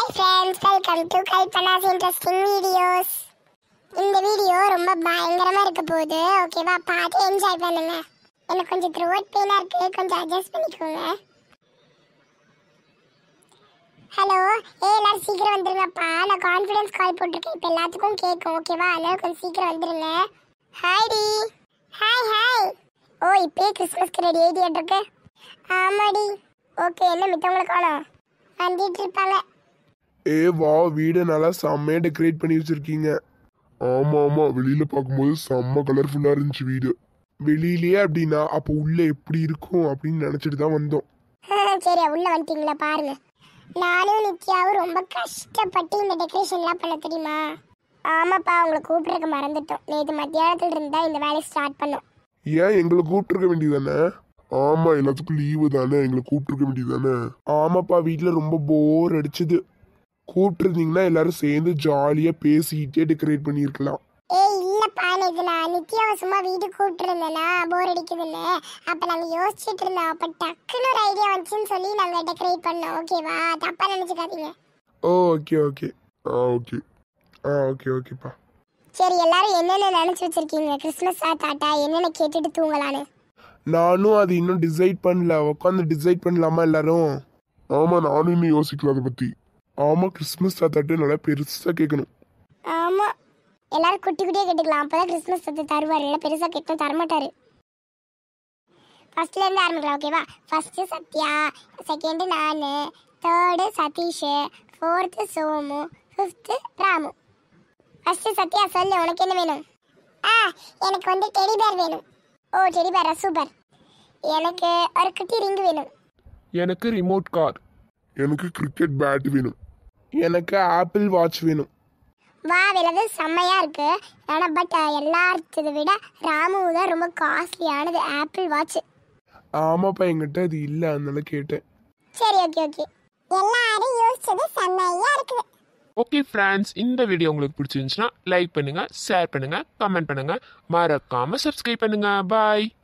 hi friends welcome to Kalpana's interesting videos இந்த video ரொம்ப பயங்கரமா இருக்க போகுது ஓகேவா பார்த்து என்ஜாய் பண்ணுங்க எனக்கு கொஞ்சம் த்ரோட் பெயினா இருக்கு கொஞ்சம் அட்ஜஸ்ட் பண்ணிக்கோங்க ஹலோ ஏ எல்லாரும் சீக்கிரம் வந்துருங்கப்பா நான் கான்ஃபிடன்ஸ் கால் போட்டிருக்கேன் இப்போ எல்லாத்துக்கும் கேட்கும் ஓகேவா அதனால கொஞ்சம் சீக்கிரம் வந்துருங்க ஹாய் டி ஹாய் ஹாய் ஓ இப்பயே கிறிஸ்மஸ்க்கு ரெடி ஆகிட்டு இருக்கு ஆமாடி ஓகே என்ன மித்தவங்களை காணோம் வந்துட்டு இருப்பாங்க ஏ வா வீடை நல்லா செம்மையா டெக்கரேட் பண்ணி வச்சிருக்கீங்க ஆமா ஆமா வெளியில பார்க்கும்போது செம்ம கலர்ஃபுல்லா இருந்துச்சு வீடு வெளியிலயே அப்படின்னா அப்போ உள்ள எப்படி இருக்கும் அப்படின்னு நினைச்சிட்டு தான் வந்தோம் சரி உள்ள வந்துட்டீங்களா பாருங்க நானும் நித்யாவும் ரொம்ப கஷ்டப்பட்டு இந்த டெக்கரேஷன்லாம் பண்ண தெரியுமா ஆமாப்பா உங்களை கூப்பிட்றதுக்கு மறந்துட்டோம் நேற்று மத்தியானத்துல இருந்தா இந்த வேலையை ஸ்டார்ட் பண்ணோம் ஏன் எங்களை கூப்பிட்டுருக்க வேண்டியதானே ஆமா எல்லாத்துக்கும் லீவு தானே எங்களை கூப்பிட்டுருக்க வேண்டியதானே ஆமாப்பா வீட்ல ரொம்ப போர் அடிச்சுது கூப்பிட்டுருந்தீங்கன்னா எல்லாரும் சேர்ந்து ஜாலியா பேசிக்கிட்டே டெக்கரேட் பண்ணியிருக்கலாம் ஏய் இல்லப்பா நேற்று நான் நித்யாவை சும்மா வீட்டுக்கு கூப்பிட்டு இருந்தேனா போர் அடிக்குதுன்னு அப்போ நாங்கள் யோசிச்சுட்டு இருந்தோம் அப்போ டக்குன்னு ஒரு ஐடியா வந்துச்சுன்னு சொல்லி நாங்கள் டெக்கரேட் பண்ணோம் ஓகேவா தப்பாக நினச்சிக்காதீங்க oh okay okay ah okay ah okay ஓகேப்பா சரி எல்லாரும் என்னென்ன நினச்சி வச்சிருக்கீங்க கிறிஸ்மஸ் தாத்தா என்னென்ன கேட்டுட்டு தூங்கலான்னு நானும் அது இன்னும் டிசைட் பண்ணல உட்காந்து டிசைட் பண்ணலாமா எல்லாரும் ஆமா நானும் இன்னும் யோசிக்கல அதை பத்தி ஆமா கிறிஸ்மஸ் தாத்தாட்டு நல்லா பெருசா கேட்கணும் ஆமா எல்லாரும் குட்டி குட்டியா கேட்டுக்கலாம் அப்பதான் கிறிஸ்மஸ் சத்து தருவாரு இல்ல பெருசா கேட்டும் தரமாட்டாரு ஃபர்ஸ்ட்ல இருந்து ஆரம்பிக்கலாம் ஓகேவா ஃபர்ஸ்ட் சத்யா செகண்ட் நானு third Sathish fourth Somu fifth Ramu first Sathya சொல்லு உனக்கு என்ன வேணும் ஆ எனக்கு வந்து டெடி பேர் வேணும் ஓ டெடி பேரா சூப்பர் எனக்கு ஒரு குட்டி ரிங் வேணும் எனக்கு ரிமோட் கார் எனக்கு கிரிக்கெட் பேட் வேணும் எனக்கு ஆப்பிள் வாட்ச் வேணும் வா விலது செம்மையா இருக்கு ஆனா பட் எல்லாத்ததை விட ராமு தான் ரொம்ப காஸ்ட்லியானது ஆப்பிள் வாட்ச் ஆமாப்பா என்கிட்ட அது இல்லை அதனால கேட்டேன் சரி ஓகே ஓகே எல்லாரும் யோசிச்சது செம்மையா இருக்குது ஓகே ஃப்ரெண்ட்ஸ் இந்த வீடியோ உங்களுக்கு பிடிச்சிருந்துச்சுன்னா லைக் பண்ணுங்க ஷேர் பண்ணுங்க கமெண்ட் பண்ணுங்க மறக்காம சப்ஸ்கிரைப் பண்ணுங்க பாய்